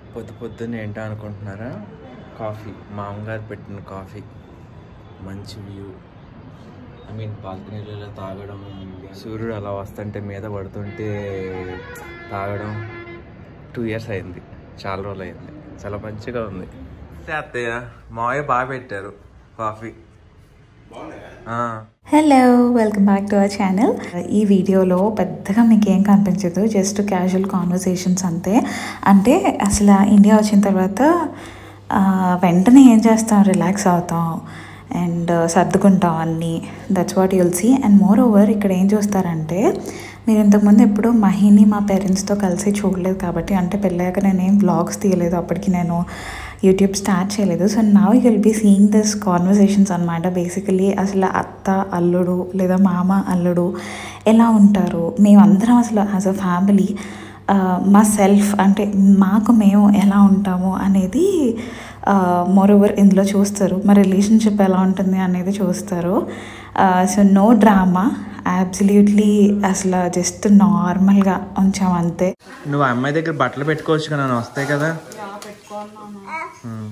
పొద్దు పొద్దున్న ఏంటో అనుకుంటున్నారా కాఫీ మా అమ్మగారు పెట్టిన కాఫీ మంచి వ్యూ ఐ మీన్ బాల్కనీలలో తాగడం సూర్యుడు అలా వస్తుంటే మీద పడుతుంటే తాగడం టూ ఇయర్స్ అయింది చాలా రోజులు అయింది చాలా మంచిగా ఉంది అత్తయ్య మావయ్య బాగా పెట్టారు కాఫీ ఆ. Hello welcome back to our channel ఈ వీడియోలో పెద్దగా మీకు ఏం కనిపించదు జస్ట్ క్యాజువల్ కాన్వర్సేషన్స్ అంతే అంటే అసలు ఇండియా వచ్చిన తర్వాత ఆ, వెంటనే ఏం చేస్తాం రిలాక్స్ అవుతాం అండ్ సర్దుకుంటాం అన్నీ that's what you'll see and moreover ఇక్కడ ఏం చూస్తారంటే మీరు ఇంతకుముందు ఎప్పుడు మహిని మా పేరెంట్స్తో కలిసి చూడలేదు కాబట్టి అంటే పెళ్ళాక నేనేం వ్లాగ్స్ తీయలేదు అప్పటికి నేను యూట్యూబ్ స్టార్ట్ చేయలేదు so now you will be seeing this conversations అనమాట బేసికలీ అసలు అత్త అల్లుడు లేదా మామ అల్లుడు ఎలా ఉంటారు మేమందరం అసలు యాజ్ అ ఫ్యామిలీ మా సెల్ఫ్ అంటే మాకు మేము ఎలా ఉంటాము అనేది మోరోవర్ ఇందులో చూస్తారు మా రిలేషన్షిప్ ఎలా ఉంటుంది అనేది చూస్తారు సో నో డ్రామా అబ్సల్యూట్లీ అసలు జస్ట్ నార్మల్గా ఉంచాం అంతే నువ్వు ఆ అమ్మాయి దగ్గర బట్టలు పెట్టుకోవచ్చు కదా నన్ను వస్తాయి కదా ఉమ్.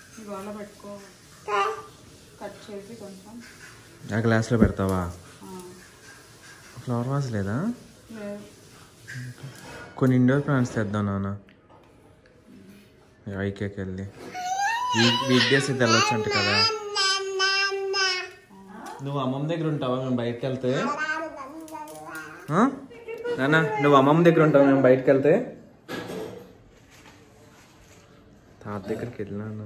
ఆ గ్లాస్లో పెడతావా ఫ్లవర్ వాజ్ లేదా కొన్ని ఇండోర్ ప్లాంట్స్ తెద్దాం నాన్న ఐకేకి వెళ్ళి వీక్ వీక్ డేస్ ఇది వెళ్ళొచ్చు అంట కదా నువ్వు అమ్మమ్మ దగ్గర ఉంటావా మేము బయటకు వెళ్తే ఆ? నాన్న నువ్వు అమ్మమ్మ దగ్గర ఉంటావా మేము బయటకు వెళ్తే తాత దగ్గరికి వెళ్ళినా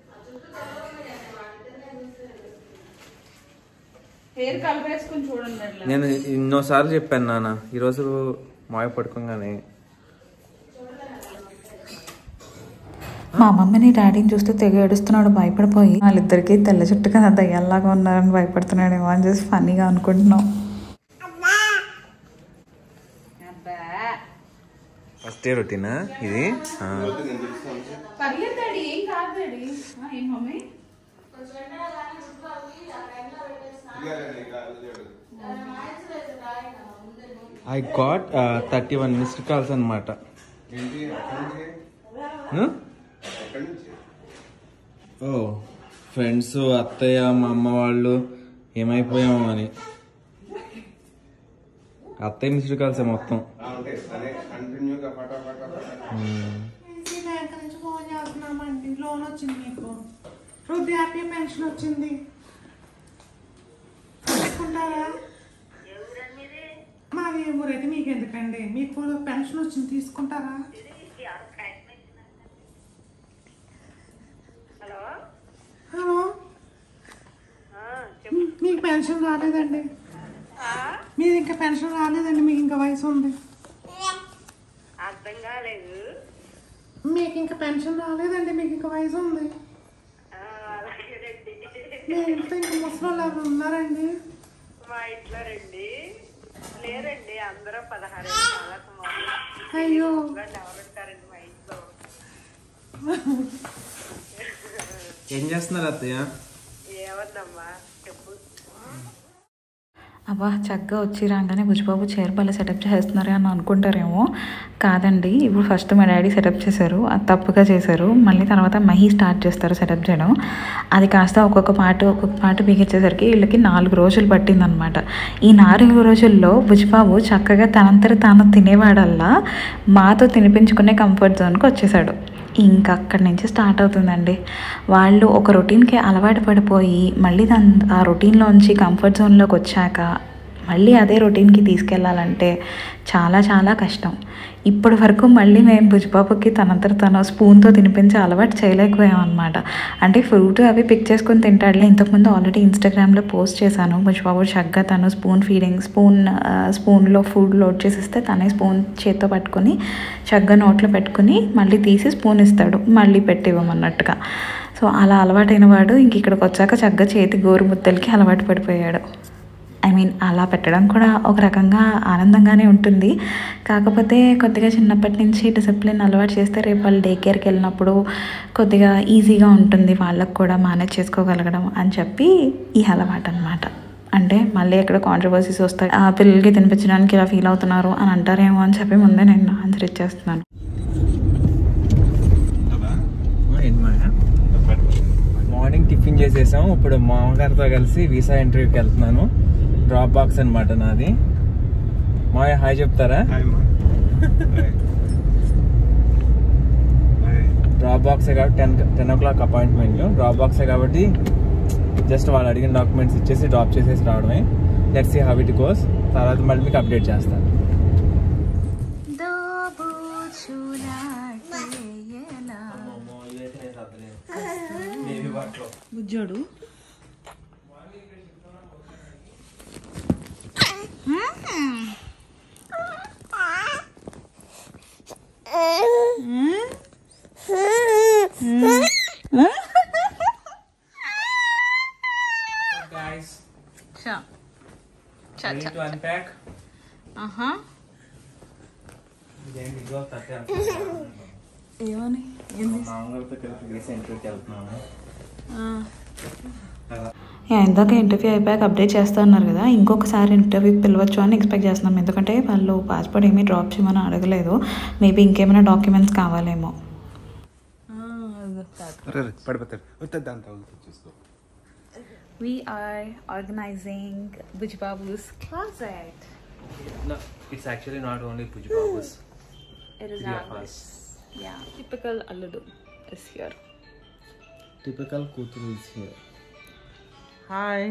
హెయిర్ కలిపేసుకుని చూడండి అట్లా నేను ఎన్నోసార్లు చెప్పాను నాన్న ఈరోజు మాయ పడుకోగానే మా మమ్మీని డాడీని చూస్తే తెగ ఏడుస్తున్నాడు భయపడిపోయి వాళ్ళిద్దరికి తెల్ల చుట్టు కదా దయ్యాల్లాగా ఉన్నారని భయపడుతున్నాడేమో అని చేసి ఫన్నీగా అనుకుంటున్నాం అబ్బా ఫస్ట్ డే రొటీనా ఇది ఆ. పర్లేదు డాడీ ఏం కాదు డాడీ ఆ, ఏం mommy I got thirty one missed calls అనమాట ఓ ఫ్రెండ్స్ అత్తయ్య మా అమ్మ వాళ్ళు ఏమైపోయామో అని అత్తయ్య మిస్డ్ కాల్స్ మొత్తం మ్మ్. ఈసీ బ్యాంక్ నుంచి ఫోన్ చేస్తున్నామండి లోన్ వచ్చింది మీకు వృద్ధాప్య పెన్షన్ వచ్చింది తీసుకుంటారా మాది ఏ ఊరైతే మీకు ఎందుకండి మీకు పెన్షన్ వచ్చింది తీసుకుంటారా హలో మీకు పెన్షన్ రాలేదండి మీరు ఇంకా పెన్షన్ రాలేదండి మీకు ఇంకా వయసు ఉంది అర్థం కాలేదు మీకు ఇంకా పెన్షన్ రాలేదండి మీకు ఇంకా వయసు ఉంది ఆ, అలాగేనండి మీ ఇంట్లో ఇంకా ముసలి ఎవరు ఉన్నారండి మా ఇంట్లో రండి లేరండి అందరూ పదహారు కాలకు అయ్యో ఎవరుంటారండి మా ఇంట్లో ఏం చేస్తున్నారు అత్తయ్య ఏమన్నమ్మా చెప్పు అబ్బా చక్కగా వచ్చి రాగానే బుజ్జిబాబు చైర్ బల్ల సెటప్ చేస్తున్నారే అని అనుకుంటారేమో కాదండి ఇప్పుడు ఫస్ట్ మా డాడీ సెటప్ చేశారు అది తప్పుగా చేశారు మళ్ళీ తర్వాత మహి స్టార్ట్ చేస్తారు సెటప్ చేయడం అది కాస్త ఒక్కొక్క పాట ఒక్కొక్క పాట బిగించేసరికి వీళ్ళకి నాలుగు రోజులు పట్టిందనమాట ఈ నాలుగు రోజుల్లో బుజ్జిబాబు చక్కగా తనంతట తాను తినేవాడల్లా మాతో తినిపించుకునే కంఫర్ట్ జోన్కి వచ్చేసాడు ఇంకా అక్కడి నుంచి స్టార్ట్ అవుతుందండి వాళ్ళు ఒక రొటీన్కి అలవాటు పడిపోయి మళ్ళీ దాని ఆ రొటీన్లోంచి కంఫర్ట్ జోన్లోకి వచ్చాక మళ్ళీ అదే రొటీన్కి తీసుకెళ్ళాలంటే చాలా చాలా కష్టం ఇప్పటి వరకు మళ్ళీ మేము బుజ్జిబాబుకి తనంతట తను స్పూన్తో తినిపించే అలవాటు చేయలేకపోయాం అనమాట అంటే ఫ్రూట్ అవి పిక్ చేసుకొని తింటాడులే ఇంతకుముందు ఆల్రెడీ ఇన్స్టాగ్రామ్లో పోస్ట్ చేశాను బుజ్జిబాబు చక్కగా తను స్పూన్ ఫీడింగ్ స్పూన్ స్పూన్లో ఫుడ్ లోడ్ చేసిస్తే తనే స్పూన్ చేత్తో పట్టుకొని చక్కగా నోట్లో పెట్టుకుని మళ్ళీ తీసి స్పూన్ ఇస్తాడు మళ్ళీ పెట్టి ఇవ్వమన్నట్టుగా సో అలా అలవాటైన వాడు ఇంక ఇక్కడికి వచ్చాక చక్కగా చేతి గోరు ముద్దలకి అలవాటు పడిపోయాడు ఐ మీన్ అలా పెట్టడం కూడా ఒక రకంగా ఆనందంగానే ఉంటుంది కాకపోతే కొద్దిగా చిన్నప్పటి నుంచి డిసిప్లిన్ అలవాటు చేస్తే రేపు వాళ్ళు డే కేర్కి వెళ్ళినప్పుడు కొద్దిగా ఈజీగా ఉంటుంది వాళ్ళకు కూడా మేనేజ్ చేసుకోగలగడం అని చెప్పి ఈ అలవాటు అనమాట అంటే మళ్ళీ ఎక్కడ కాంట్రవర్సీస్ వస్తాయి ఆ పిల్లలకి తినిపించడానికి ఇలా ఫీల్ అవుతున్నారు అని అంటారేమో అని చెప్పి ముందే నేను ఆన్సర్ ఇచ్చేస్తున్నాను ఓపెన్ చేసేసాం ఇప్పుడు మా అమ్మగారితో కలిసి వీసా ఇంటర్వ్యూకి వెళ్తున్నాను డ్రాప్ బాక్స్ అనమాట నాది మాయ హాయ్ చెప్తారా డ్రాప్ బాక్సే కాబట్టి ten ten o'clock appointment drop బాక్సే కాబట్టి జస్ట్ వాళ్ళు అడిగిన డాక్యుమెంట్స్ ఇచ్చేసి డ్రాప్ చేసేసి రావడమే let's see how it goes తర్వాత మళ్ళీ మీకు అప్డేట్ చేస్తాను బుజ్జోడు guys చా చా ready చా to unpack ఆహా ఇదేంటి ఇదిగో తట్టే ఏమని ఏంది మామగారితో కలిపి వీసా ఇంటర్వ్యూకి వెళ్తున్నాను యా, ఇందాక ఇంటర్వ్యూ అయిపోయాక అప్డేట్ చేస్తా అన్నారు కదా ఇంకొకసారి ఇంటర్వ్యూకి పిలవచ్చు అని ఎక్స్పెక్ట్ చేస్తున్నాం ఎందుకంటే వాళ్ళు పాస్పోర్ట్ ఏమీ డ్రాప్ చేయమని అడగలేదు మేబీ ఇంకేమైనా డాక్యుమెంట్స్ కావాలేమో పడిపోతాడు వస్తుంది అంత చూసుకో We are organizing Bujbabu's closet. No, it's actually not only Pujibabus. It is Three of ours. us. Yeah, typical Alludu is here. Typical కూతురు is here. హాయ్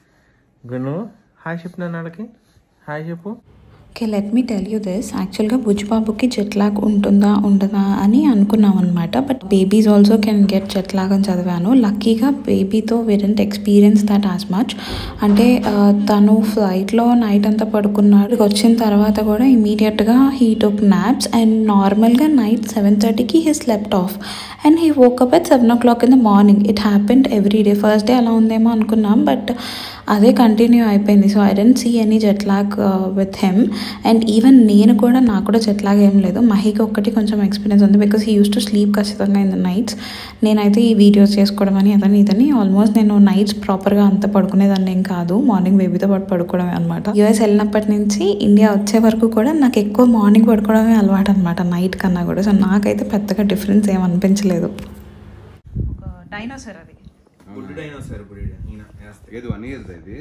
గును హాయ్ చెప్పు నన్ను అడకి హాయ్ చెప్పు okay let me tell you this యాక్చువల్గా బుజ్జిబాబుకి jet lag ఉంటుందా ఉండదా అని అనుకున్నాం అనమాట but babies also can get jet lag అని చదివాను లక్కీగా బేబీతో we didn't experience that as much అంటే ఆ, తను ఫ్లైట్లో నైట్ అంతా పడుకున్నాడు వచ్చిన తర్వాత కూడా ఇమీడియట్గా హీ టుక్ నాప్స్ అండ్ నార్మల్గా నైట్ సెవెన్ థర్టీకి he slept off and he woke up at seven o'clock in the morning it happened every day first day అలా ఉందేమో అనుకున్నాం బట్ అదే కంటిన్యూ అయిపోయింది so I didn't see any jet lag with him and even నేను కూడా నాకు కూడా jet lag ఏం లేదు మహికి ఒక్కటి కొంచెం ఎక్స్పీరియన్స్ ఉంది because he use to sleep ఖచ్చితంగా ఇన్ ద నైట్స్ నేనైతే ఈ వీడియోస్ చేసుకోవడం అని అతని ఇతని ఆల్మోస్ట్ నేను నైట్స్ ప్రాపర్గా అంత పడుకునేదాన్ని ఏం కాదు మార్నింగ్ బేబీతో పాటు పడుకోవడమే అనమాట యూఎస్ వెళ్ళినప్పటి నుంచి ఇండియా వచ్చే వరకు కూడా నాకు ఎక్కువ మార్నింగ్ పడుకోవడమే అలవాటు అనమాట నైట్ కన్నా కూడా సో నాకైతే పెద్దగా డిఫరెన్స్ ఏం అనిపించలేదు ఒక డైనోసర్ అది బుడ్డు డైనోసార్ ఇప్పుడు ఈడ. ఈయన వేస్తే. ఏది వన్ ఇయర్ ఇది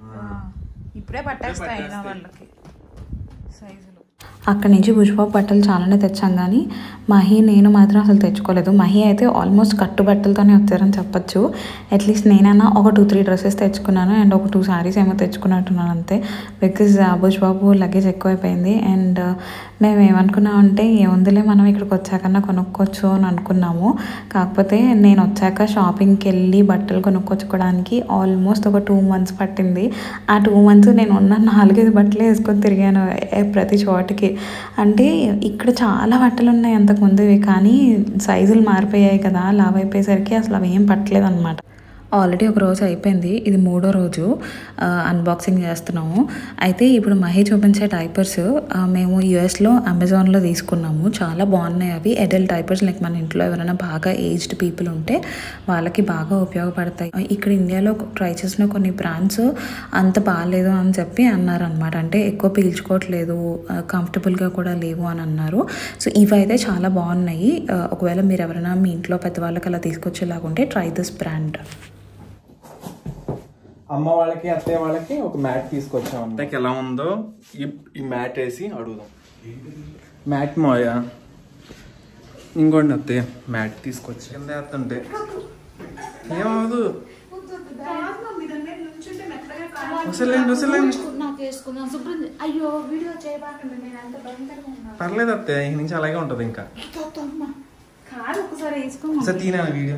ఇప్పుడే పట్టేస్తాయి అయిన వాళ్ళకి సైజులు అక్కడి నుంచి భుజ్బాబు బట్టలు చాలానే తెచ్చాం కానీ మహి నేను మాత్రం అసలు తెచ్చుకోలేదు మహి అయితే ఆల్మోస్ట్ కట్టు బట్టలతోనే వచ్చారని చెప్పొచ్చు అట్లీస్ట్ నేనైనా ఒక టూ త్రీ డ్రెస్సెస్ తెచ్చుకున్నాను అండ్ ఒక టూ శారీస్ ఏమో తెచ్చుకున్నట్టున్నాను అంతే బికాజ్ భుజ్బాబు లగేజ్ ఎక్కువైపోయింది అండ్ మేము ఏమనుకున్నామంటే ఏముందిలే మనం ఇక్కడికి వచ్చాకన్నా కొనుక్కోవచ్చు అని అనుకున్నాము కాకపోతే నేను వచ్చాక షాపింగ్కి వెళ్ళి బట్టలు కొనుక్కొచ్చుకోవడానికి ఆల్మోస్ట్ ఒక టూ మంత్స్ పట్టింది ఆ టూ మంత్స్ నేను ఉన్న నాలుగైదు బట్టలు వేసుకొని తిరిగాను ఏ- ప్రతి చోటికి అంటే ఇక్కడ చాలా బట్టలు ఉన్నాయి అంతకుముందువి కానీ సైజులు మారిపోయాయి కదా లావ్ అయిపోయేసరికి అసలు అవి ఏం పట్టలేదు అనమాట ఆల్రెడీ ఒక రోజు అయిపోయింది ఇది మూడో రోజు అన్బాక్సింగ్ చేస్తున్నాము అయితే ఇప్పుడు మహి చూపించే డైపర్స్ మేము యుఎస్లో అమెజాన్లో తీసుకున్నాము చాలా బాగున్నాయి అవి ఎడల్ డైపర్స్ లైక్ మన ఇంట్లో ఎవరైనా బాగా ఏజ్డ్ పీపుల్ ఉంటే వాళ్ళకి బాగా ఉపయోగపడతాయి ఆ, ఇక్కడ ఇండియాలో ట్రై చేసిన కొన్ని బ్రాండ్స్ అంత బాగాలేదు అని చెప్పి అన్నారు అనమాట అంటే ఎక్కువ పీల్చుకోవట్లేదు కంఫర్టబుల్గా కూడా లేవు అని అన్నారు సో ఇవైతే చాలా బాగున్నాయి ఆ, ఒకవేళ మీరు ఎవరైనా మీ ఇంట్లో పెద్దవాళ్ళకి అలా తీసుకొచ్చేలాగుంటే ట్రై దిస్ బ్రాండ్ అమ్మ వాళ్ళకి అత్తయ్య వాళ్ళకి ఒక మ్యాట్ తీసుకొచ్చాం అత్తయ్యకి ఎలా ఉందో ఈ ఈ మ్యాట్ వేసి అడుగుదాం మ్యాట్ మోయా ఇంకోండి అత్తయ్య మ్యాట్ తీసుకొచ్చి కింద వేస్తుంటే ఏమవదు వసలేండి వసలేండి నాకు వేసుకున్నాను శుభ్రం చే- అయ్యో వీడియో చేయబాకండి నేను అంత భయంకరంగా ఉన్నాను పర్లేదు అత్తయ్య ఈ నుంచి అలాగే ఉంటుంది ఇంకా కాదు ఒకసారి వేసుకో ఒకసారి తీనా వీడియో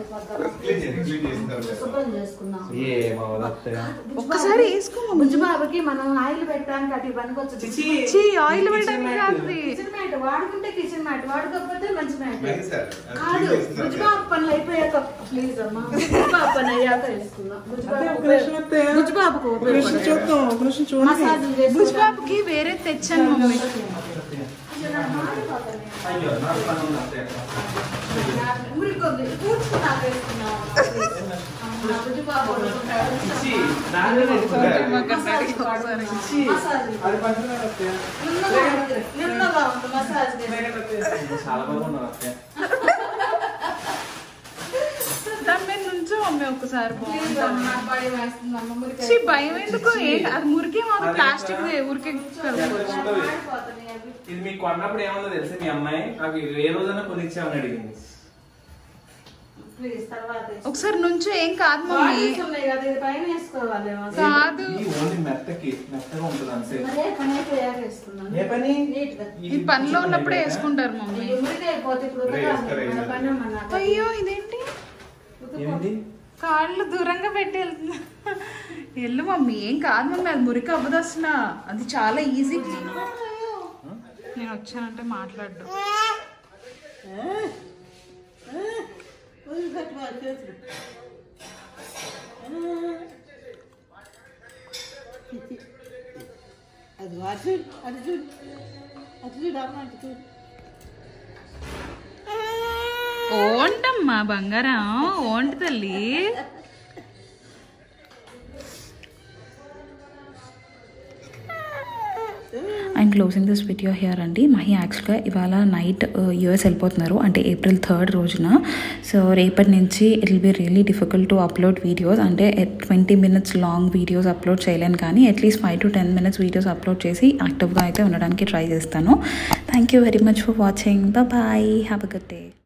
శుభ్రం చేసుకున్నాం ఏమవదు అత్తయ్య ఒక్కసారి వేసుకో బుజ్జు బాబుకి మనం ఆయిల్ పెట్టడానికి అటు పనికొచ్చు ఆయిల్ పెట్టడానికి కాదు కిచెన్ మ్యాట్ వాడుకుంటే కిచెన్ మ్యాట్ వాడుకోకపోతే మంచి మ్యాట్ మరి సార్, అది కాదు clean చేస్తున్నారు బుజ్జు బాబు పనులు అయిపోయాక ప్లీజ్ అమ్మా బుజ్జు బాబు పని అయ్యాక వేసుకుందాం బుజ్జు బాబు బుజ్జు బాబుకు ఉపయోగపడే. మసాజులు చేసుకోవడానికి. బాబుకి వేరే తెచ్చాను మమ్మీ అయ్యో నాకు పని ఉంది అత్తయ్య ఊరికొద్ది కూర్చున్నాక వేసుకున్నాం అమ్మా, బుజ్జు బాబు వండుకుంటాడు. మసాజ్ వాడు. మసాజ్ అది పక్కన అత్తయ్య నిన్నగా ఉంది. నిన్నగా ఉంది మసాజ్ చేసి. చాలా బాగున్నారు అత్తయ్య దాని మీద నుంచో మమ్మీ ఒక్కసారి ప్లీజ్ అమ్మ నాకు భయం వేస్తుంది అమ్మ మురికి ఛీ, భయం ఎందుకు ఏంటి అది మురికే మాకు ప్లాస్టిక్ ఊరికే కలుపుకోవచ్చు అయిపోతున్నాయి అవి ఇది మీకు కొన్నప్పుడు ఏమన్నా తెలుసా మీ అమ్మాయి నాకు ఏ రోజైనా కొనిచ్చామని అడిగింది ప్లీజ్ తర్వాత వేసుకో. ఒకసారి నుంచి ఏం కాదు మమ్మీ బాటిల్స్ ఉన్నాయి కదా ఇది పైన వేసుకోవాలి ఏమో. కాదు ఈ ఓన్లీ మెత్తకి మెత్తగా ఉంటుంది అంతే మరి ఏ పని అయిపోయాక వేసుకున్నాను ఏ పని నీట్ గా ఈ పనిలో ఉన్నప్పుడే వేసుకుంటారు మమ్మీ ఈ మురికి అయిపోతే ఇప్పుడు రే, ఉతకాలి. వేస్తారా, మన పని అమ్మ నాకు. అయ్యో ఇదేంటి ఏంటి కాళ్ళు దూరంగా పెట్టి వెళ్తున్నా వెళ్ళు మమ్మీ ఏం కాదు మమ్మీ అది మురికి అవ్వదు అసలు అది చాలా ఈజీ నేను వచ్చానంటే మాట్లాడు వదిలిపెట్టు వాళ్ళ చేతులు. అది వాడు చూడు అది చూడు అది చూడు అమ్మ అటు చూడు ఓంటమ్మా బంగారం ఓంటి తల్లి and closing this video here అండి మహి యాక్చువల్గా ఇవాళ నైట్ యూఎస్ వెళ్ళిపోతున్నారు అంటే ఏప్రిల్ థర్డ్ రోజున సో రేపటి నుంచి it will be really difficult to upload videos అంటే twenty minutes long videos upload చేయలేను కానీ at least five to ten minutes videos upload చేసి యాక్టివ్గా అయితే ఉండడానికి ట్రై చేస్తాను thank you very much for watching bye have a good day